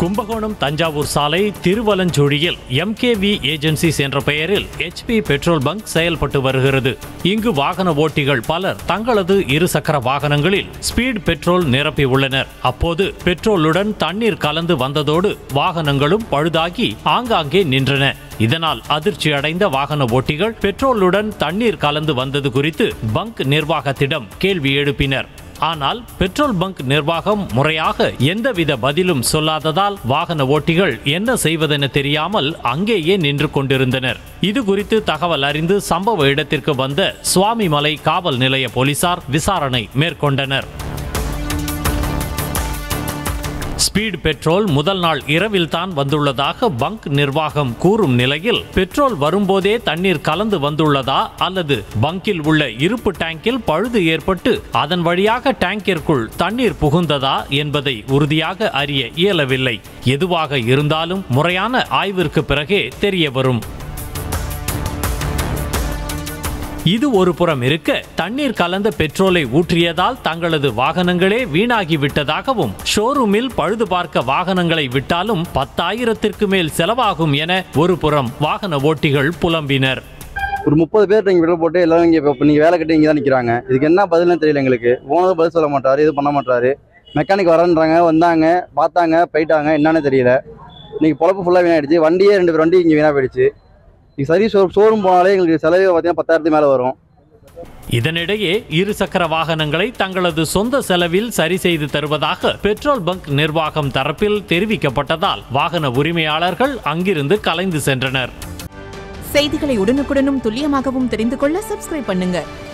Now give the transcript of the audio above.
கும்பகோணம் தஞ்சாவூர் சாலை திருவலஞ்சோழியில் MKV agencies என்ற பெயரில் ஹெச்பி பெட்ரோல் பங்க் செயல்பட்டு வருகிறது இங்கு வாகன ஓட்டிகள் பலர் தங்களது இருசக்கர வாகனங்களில் ஸ்பீட் பெட்ரோல் நிரப்பி உள்ளனர் அப்போது பெட்ரோலுடன் தண்ணீர் கலந்து வந்ததோடு வாகனங்களும் பழுதாகி ஆங்காங்கே நின்றன இதனால் அதிர்ச்சி அடைந்த வாகன ஓட்டிகள் பெட்ரோலுடன் தண்ணீர் கலந்து வந்தது குறித்து பங்க் நிர்வாகத்திடம் கேள்வி எழுப்பினர் ஆனால் பெட்ரோல் பங்க் நிர்வாகம் முறையாக எந்தவித பதிலும் சொல்லாததால் வாகன ஓட்டிகள் என்ன செய்வதென தெரியாமல் அங்கேயே நின்று கொண்டிருந்தனர் இது குறித்து தகவல் அறிந்து சம்பவ இடத்திற்கு வந்த சுவாமிமலை காவல் நிலைய போலீசார் விசாரணை மேற்கொண்டனர் ஸ்பீட் பெட்ரோல் முதல் நாள் இரவில் தான் வந்துள்ளதாக பங்க் நிர்வாகம் கூறும் நிலையில் பெட்ரோல் வரும்போதே தண்ணீர் கலந்து வந்துள்ளதா அல்லது பங்கில் உள்ள இருப்பு டேங்கில் பழுது ஏற்பட்டு அதன் வழியாக டேங்கிற்குள் தண்ணீர் புகுந்ததா என்பதை உறுதியாக அறிய இயலவில்லை எதுவாக இருந்தாலும் முறையான ஆய்விற்கு பிறகே தெரிய வரும் இது ஒரு புறம் இருக்க தண்ணீர் கலந்த பெட்ரோலை ஊற்றியதால் தங்களது வாகனங்களே வீணாகி விட்டதாகவும் ஷோரூமில் பழுது பார்க்க வாகனங்களை விட்டாலும் பத்தாயிரத்திற்கு மேல் செலவாகும் என ஒரு புறம் வாகன ஓட்டிகள் புலம்பினர் ஒரு முப்பது பேர் இங்கே விட போட்டு எல்லாரும் இங்கே இப்போ நீங்கள் வேலை கட்டி இங்கே தான் நிற்கிறாங்க இதுக்கு என்ன பதில்னு தெரியல எங்களுக்கு ஓனர் பதில் சொல்ல மாட்டாரு இது பண்ண மாட்டாரு மெக்கானிக் வரேன்றாங்க வந்தாங்க பார்த்தாங்க போயிட்டாங்க என்னன்னு தெரியல இன்னைக்கு பொழப்பு ஃபுல்லாக வீணாயிடுச்சு வண்டியே ரெண்டு பேர் வண்டி இங்கே வீணாக போயிடுச்சு இது சரி ஷோ ஷோரூம் போனாலே எங்களுக்கு செலவே பார்த்தீங்கன்னா பத்தாயிரத்துக்கு மேலே வரும் இதனிடையே இருசக்கர வாகனங்களை தங்களது சொந்த செலவில் சரி செய்து தருவதாக பெட்ரோல் பங்க் நிர்வாகம் தரப்பில் தெரிவிக்கப்பட்டதால் வாகன உரிமையாளர்கள் அங்கிருந்து கலைந்து சென்றனர் செய்திகளை உடனுக்குடனும் துல்லியமாகவும் தெரிந்து கொள்ள சப்ஸ்கிரைப் பண்ணுங்க